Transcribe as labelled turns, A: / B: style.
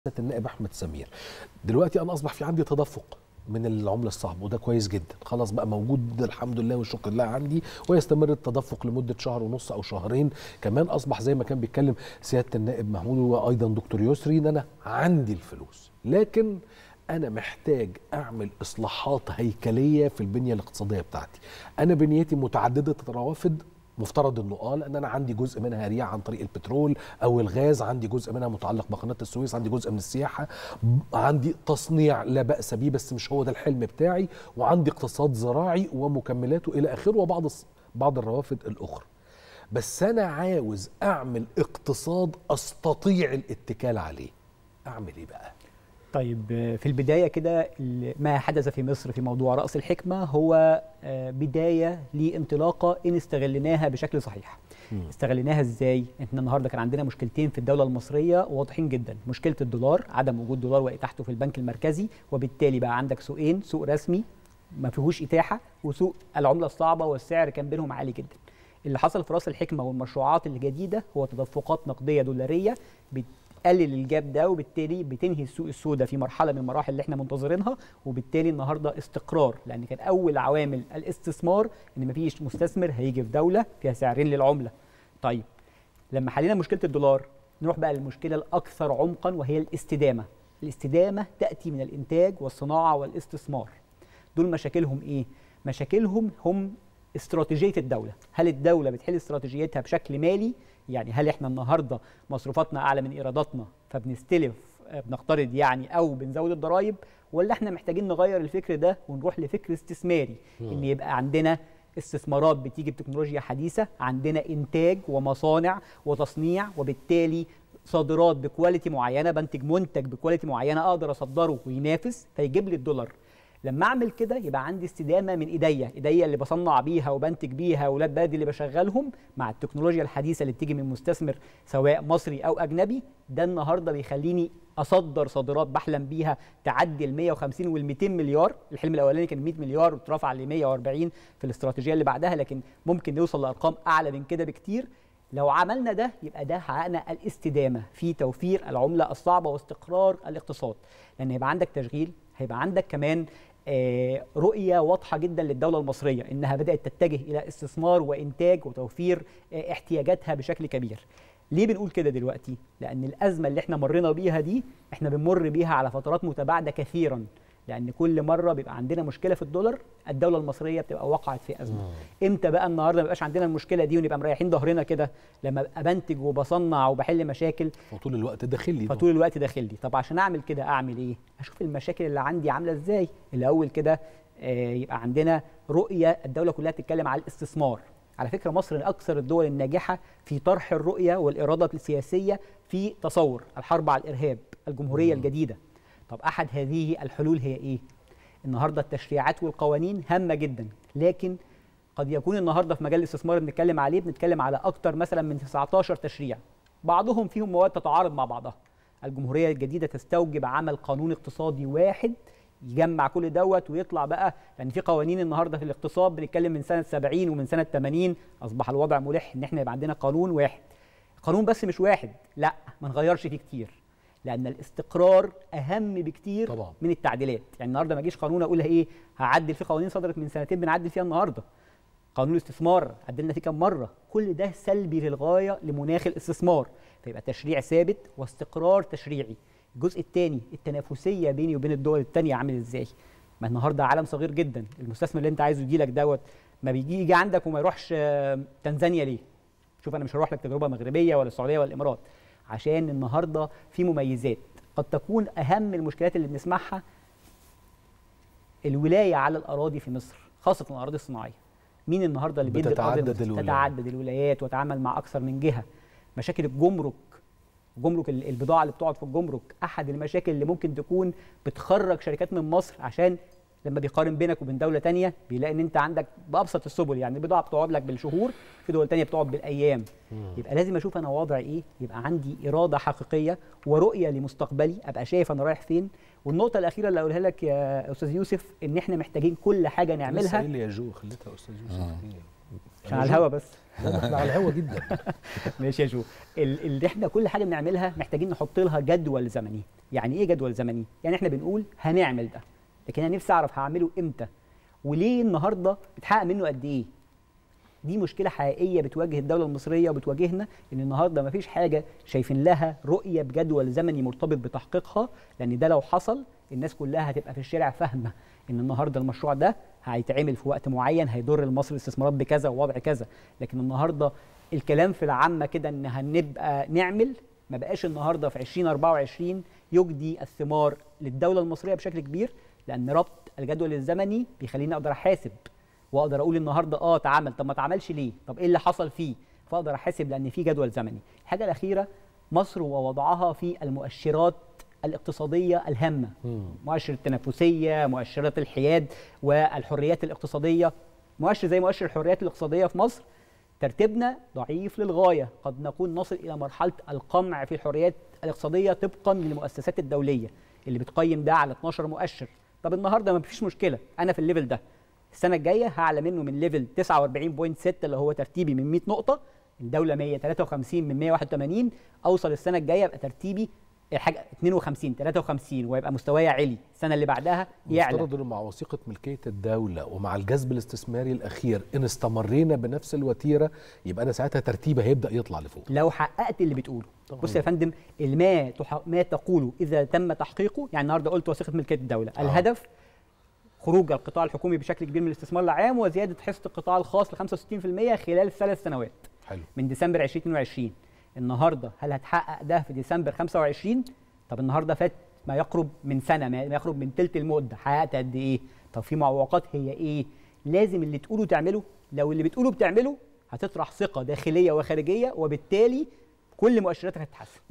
A: النائب احمد سمير دلوقتي انا اصبح في عندي تدفق من العمله الصعبه وده كويس جدا خلاص بقى موجود الحمد لله والشكر لله عندي ويستمر التدفق لمده شهر ونص او شهرين كمان اصبح زي ما كان بيتكلم سياده النائب محمود وايضا دكتور يسري ان انا عندي الفلوس لكن انا محتاج اعمل اصلاحات هيكليه في البنيه الاقتصاديه بتاعتي انا بنيتي متعدده الروافد مفترض انه اه لان انا عندي جزء منها ريع عن طريق البترول او الغاز عندي جزء منها متعلق بقناه السويس عندي جزء من السياحه عندي تصنيع لا باس به بس مش هو ده الحلم بتاعي وعندي اقتصاد زراعي ومكملاته الى اخره وبعض بعض الروافد الاخرى بس انا عاوز اعمل اقتصاد استطيع الاتكال عليه اعمل ايه بقى
B: طيب في البدايه كده ما حدث في مصر في موضوع راس الحكمه هو بدايه لانطلاقه ان استغليناها بشكل صحيح. م. استغليناها ازاي؟ احنا النهارده كان عندنا مشكلتين في الدوله المصريه واضحين جدا، مشكله الدولار عدم وجود دولار واتاحته في البنك المركزي وبالتالي بقى عندك سوقين، سوق رسمي ما فيهوش اتاحه وسوق العمله الصعبه والسعر كان بينهم عالي جدا. اللي حصل في راس الحكمه والمشروعات الجديده هو تدفقات نقديه دولاريه بتقلل الجاب ده وبالتالي بتنهي السوق السوداء في مرحله من المراحل اللي احنا منتظرينها وبالتالي النهارده استقرار لان كان اول عوامل الاستثمار ان مفيش مستثمر هيجي في دوله فيها سعرين للعمله. طيب لما حلينا مشكله الدولار نروح بقى للمشكله الاكثر عمقا وهي الاستدامه. الاستدامه تاتي من الانتاج والصناعه والاستثمار. دول مشاكلهم ايه؟ مشاكلهم هم استراتيجيه الدوله، هل الدوله بتحل استراتيجيتها بشكل مالي؟ يعني هل احنا النهارده مصروفاتنا اعلى من ايراداتنا فبنستلف بنقترض يعني او بنزود الضرائب ولا احنا محتاجين نغير الفكر ده ونروح لفكر استثماري ان يبقى عندنا استثمارات بتيجي بتكنولوجيا حديثه عندنا انتاج ومصانع وتصنيع وبالتالي صادرات بكواليتي معينه بنتج منتج بكواليتي معينه اقدر اصدره وينافس فيجيب لي الدولار لما اعمل كده يبقى عندي استدامه من ايديا ايديا اللي بصنع بيها وبنتج بيها اولاد بلدي اللي بشغلهم مع التكنولوجيا الحديثه اللي بتيجي من مستثمر سواء مصري او اجنبي ده النهارده بيخليني اصدر صادرات بحلم بيها تعدي ال 150 وال 200 مليار الحلم الاولاني كان 100 مليار واترفع ل 140 في الاستراتيجيه اللي بعدها لكن ممكن نوصل لارقام اعلى من كده بكتير لو عملنا ده يبقى ده حققنا الاستدامه في توفير العمله الصعبه واستقرار الاقتصاد لان هيبقى عندك تشغيل هيبقى عندك كمان آه رؤية واضحة جدا للدولة المصرية إنها بدأت تتجه إلى استثمار وإنتاج وتوفير آه احتياجاتها بشكل كبير ليه بنقول كده دلوقتي؟ لأن الأزمة اللي احنا مرينا بيها دي احنا بنمر بيها على فترات متباعدة كثيرا لأن كل مرة بيبقى عندنا مشكلة في الدولار الدولة المصرية بتبقى وقعت في أزمة مم. إمتى بقى النهاردة ما يبقاش عندنا المشكلة دي ونبقى مريحين ظهرنا كده لما أبقى بنتج وبصنع وبحل مشاكل
A: فطول الوقت داخل لي
B: فطول الوقت داخل لي طب عشان أعمل كده أعمل إيه؟ أشوف المشاكل اللي عندي عاملة إزاي الأول كده آه يبقى عندنا رؤية الدولة كلها بتتكلم على الاستثمار على فكرة مصر من أكثر الدول الناجحة في طرح الرؤية والإرادة السياسية في تصور الحرب على الإرهاب الجمهورية مم. الجديدة طب أحد هذه الحلول هي إيه؟ النهارده التشريعات والقوانين هامه جدا لكن قد يكون النهارده في مجال الاستثمار اللي بنتكلم عليه بنتكلم على اكتر مثلا من 19 تشريع بعضهم فيهم مواد تتعارض مع بعضها الجمهوريه الجديده تستوجب عمل قانون اقتصادي واحد يجمع كل دوت ويطلع بقى لان يعني في قوانين النهارده في الاقتصاد بنتكلم من سنه 70 ومن سنه 80 اصبح الوضع ملح ان احنا يبقى عندنا قانون واحد قانون بس مش واحد لا ما نغيرش فيه كتير لان الاستقرار اهم بكتير
A: طبعا.
B: من التعديلات يعني النهارده ما اجيش قانون اقول ايه هعدل في قوانين صدرت من سنتين بنعدل فيها النهارده قانون الاستثمار عدلنا فيه كام مره كل ده سلبي للغايه لمناخ الاستثمار فيبقى تشريع ثابت واستقرار تشريعي الجزء الثاني التنافسيه بيني وبين الدول الثانيه عامل ازاي ما النهارده عالم صغير جدا المستثمر اللي انت عايزه يجي لك دوت ما بيجي يجي عندك وما يروحش تنزانيا ليه شوف انا مش هروح لك تجربه مغربيه ولا السعوديه ولا الامارات عشان النهارده في مميزات قد تكون اهم المشكلات اللي بنسمعها الولايه على الاراضي في مصر خاصه الاراضي الصناعيه مين النهارده اللي بيدي
A: بتتعدد الولايات
B: تتعدد الولايات وتتعامل مع اكثر من جهه مشاكل الجمرك جمرك البضاعه اللي بتقعد في الجمرك احد المشاكل اللي ممكن تكون بتخرج شركات من مصر عشان لما بيقارن بينك وبين دوله تانية بيلاقي ان انت عندك بابسط السبل يعني البضاعه بتقعد لك بالشهور في دول تانية بتقعد بالايام مم. يبقى لازم اشوف انا وضعي ايه يبقى عندي اراده حقيقيه ورؤيه لمستقبلي ابقى شايف انا رايح فين والنقطه الاخيره اللي اقولها لك يا استاذ يوسف ان احنا محتاجين كل حاجه نعملها
A: لسه يا جو خليتها استاذ يوسف
B: عشان على الهوا بس
A: لا، احنا على الهوا جدا
B: ماشي يا جو ال- اللي احنا كل حاجه بنعملها محتاجين نحط لها جدول زمني يعني ايه جدول زمني يعني احنا بنقول هنعمل ده لكن انا نفسي اعرف هعمله امتى وليه النهارده اتحقق منه قد ايه دي مشكله حقيقيه بتواجه الدوله المصريه وبتواجهنا ان النهارده مفيش حاجه شايفين لها رؤيه بجدول زمني مرتبط بتحقيقها لان ده لو حصل الناس كلها هتبقى في الشارع فاهمه ان النهارده المشروع ده هيتعمل في وقت معين هيضر لمصر الاستثمارات بكذا ووضع كذا لكن النهارده الكلام في العامه كده ان هنبقى نعمل ما بقاش النهارده في 2024 يجدي الثمار للدوله المصريه بشكل كبير لان ربط الجدول الزمني بيخليني اقدر احاسب واقدر اقول النهارده اه اتعمل طب ما اتعملش ليه طب ايه اللي حصل فيه فاقدر احاسب لان في جدول زمني الحاجه الاخيره مصر ووضعها في المؤشرات الاقتصاديه الهامه مؤشر التنافسيه مؤشرات الحياد والحريات الاقتصاديه مؤشر زي مؤشر الحريات الاقتصاديه في مصر ترتيبنا ضعيف للغايه قد نكون نصل الى مرحله القمع في الحريات الاقتصاديه طبقا للمؤسسات الدوليه اللي بتقيم ده على 12 مؤشر طب النهارده ما فيش مشكله انا في الليفل ده السنه الجايه هعلى منه من ليفل 49.6 اللي هو ترتيبي من 100 نقطه الدوله 153 من 181 اوصل السنه الجايه يبقى ترتيبي حاجه 52 53 ويبقى مستواي عالي السنه اللي بعدها يعلى
A: مفترض انه مع وثيقه ملكيه الدوله ومع الجذب الاستثماري الاخير ان استمرينا بنفس الوتيره يبقى انا ساعتها ترتيبي هيبدا يطلع لفوق
B: لو حققت اللي بتقوله
A: طبعاً.
B: بص يا فندم ما تح... ما تقوله اذا تم تحقيقه يعني النهارده قلت وثيقه ملكيه الدوله
A: آه.
B: الهدف خروج القطاع الحكومي بشكل كبير من الاستثمار العام وزياده حصه القطاع الخاص ل 65% خلال ثلاث سنوات
A: حلو
B: من ديسمبر 2022 النهارده هل هتحقق ده في ديسمبر 25 طب النهارده فات ما يقرب من سنه ما ما يقرب من ثلث المده حققت قد ايه طب في معوقات هي ايه لازم اللي تقوله تعمله لو اللي بتقوله بتعمله هتطرح ثقه داخليه وخارجيه وبالتالي كل مؤشراتك هتتحسن